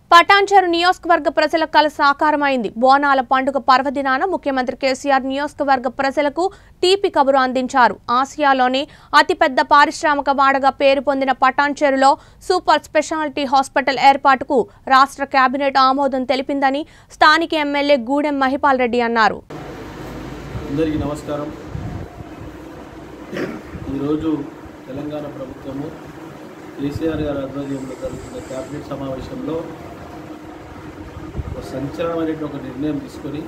పటాన్చెరు నియోజకవర్గ ప్రజల కల సాకారమైంది బోనాల పండుగ పర్వదినాన ముఖ్యమంత్రి కేసీఆర్ నియోజకవర్గ ప్రజలకు తీపి కబురు అందించారు ఆసియాలోనే అతిపెద్ద పారిశ్రామిక వాడగా పేరు పొందిన పటాన్చెరులో సూపర్ స్పెషాలిటీ హాస్పిటల్ ఏర్పాటుకు రాష్ట్ర కేబినెట్ ఆమోదం తెలిపిందని స్థానిక ఎమ్మెల్యే గూడెం మహిపాల్ రెడ్డి అన్నారు అందరికీ నమస్కారం ఈరోజు తెలంగాణ ప్రభుత్వము కేసీఆర్ గారి ఆధ్వర్యంలో జరుగుతున్న క్యాబినెట్ సమావేశంలో ఒక సంచలనమైన ఒక నిర్ణయం తీసుకొని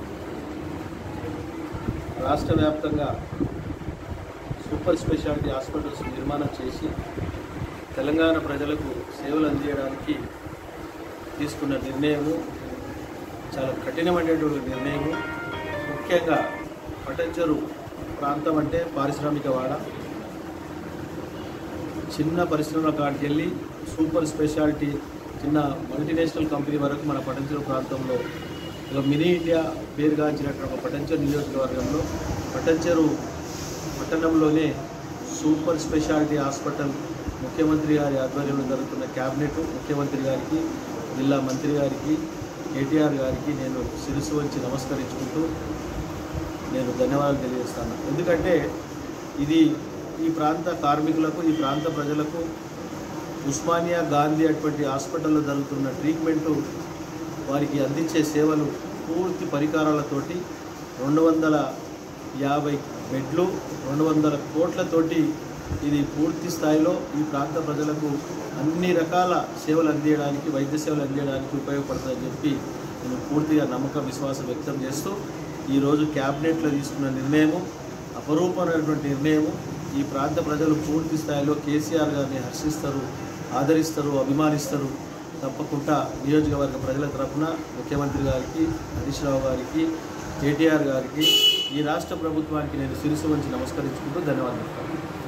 రాష్ట్ర వ్యాప్తంగా సూపర్ స్పెషాలిటీ హాస్పిటల్స్ నిర్మాణం చేసి తెలంగాణ ప్రజలకు సేవలు అందించడానికి తీసుకున్న నిర్ణయము చాలా కఠినమైనటువంటి నిర్ణయము ముఖ్యంగా పటంచెరు ప్రాంతం అంటే పారిశ్రామిక వాడ చిన్న పరిశ్రమల కాడికి వెళ్ళి సూపర్ స్పెషాలిటీ చిన్న మల్టీనేషనల్ కంపెనీ వరకు మన పటంచెరు ప్రాంతంలో ఒక మినీ ఇండియా పేరుగాంచినటువంటి ఒక పటంచెరు నియోజకవర్గంలో పటంచెరు పట్టణంలోనే సూపర్ స్పెషాలిటీ హాస్పిటల్ ముఖ్యమంత్రి గారి ఆధ్వర్యంలో జరుగుతున్న క్యాబినెట్ ముఖ్యమంత్రి గారికి జిల్లా మంత్రి గారికి కేటీఆర్ గారికి నేను శిరస్సు వంచి నమస్కరించుకుంటూ నేను ధన్యవాదాలు తెలియజేస్తాను ఎందుకంటే ఇది ఈ ప్రాంత కార్మికులకు ఈ ప్రాంత ప్రజలకు ఉస్మానియా గాంధీ అటువంటి హాస్పిటల్లో జరుగుతున్న ట్రీట్మెంటు వారికి అందించే సేవలు పూర్తి పరికరాలతోటి రెండు వందల యాభై బెడ్లు రెండు వందల కోట్లతోటి ఇది పూర్తి స్థాయిలో ఈ ప్రాంత ప్రజలకు అన్ని రకాల సేవలు అందించడానికి వైద్య సేవలు అందించడానికి ఉపయోగపడుతుందని చెప్పి నేను పూర్తిగా నమ్మకం విశ్వాసం వ్యక్తం చేస్తూ ఈరోజు క్యాబినెట్లో తీసుకున్న నిర్ణయము అపరూపమైనటువంటి నిర్ణయము ఈ ప్రాంత ప్రజలు పూర్తి స్థాయిలో కేసీఆర్ గారిని హర్షిస్తారు ఆదరిస్తారు అభిమానిస్తారు తప్పకుండా నియోజకవర్గ ప్రజల తరఫున ముఖ్యమంత్రి గారికి హరీష్ రావు గారికి కేటీఆర్ గారికి ఈ రాష్ట్ర ప్రభుత్వానికి నేను శిరసు వంచి నమస్కరించుకుంటూ ధన్యవాదాలు చెప్తాను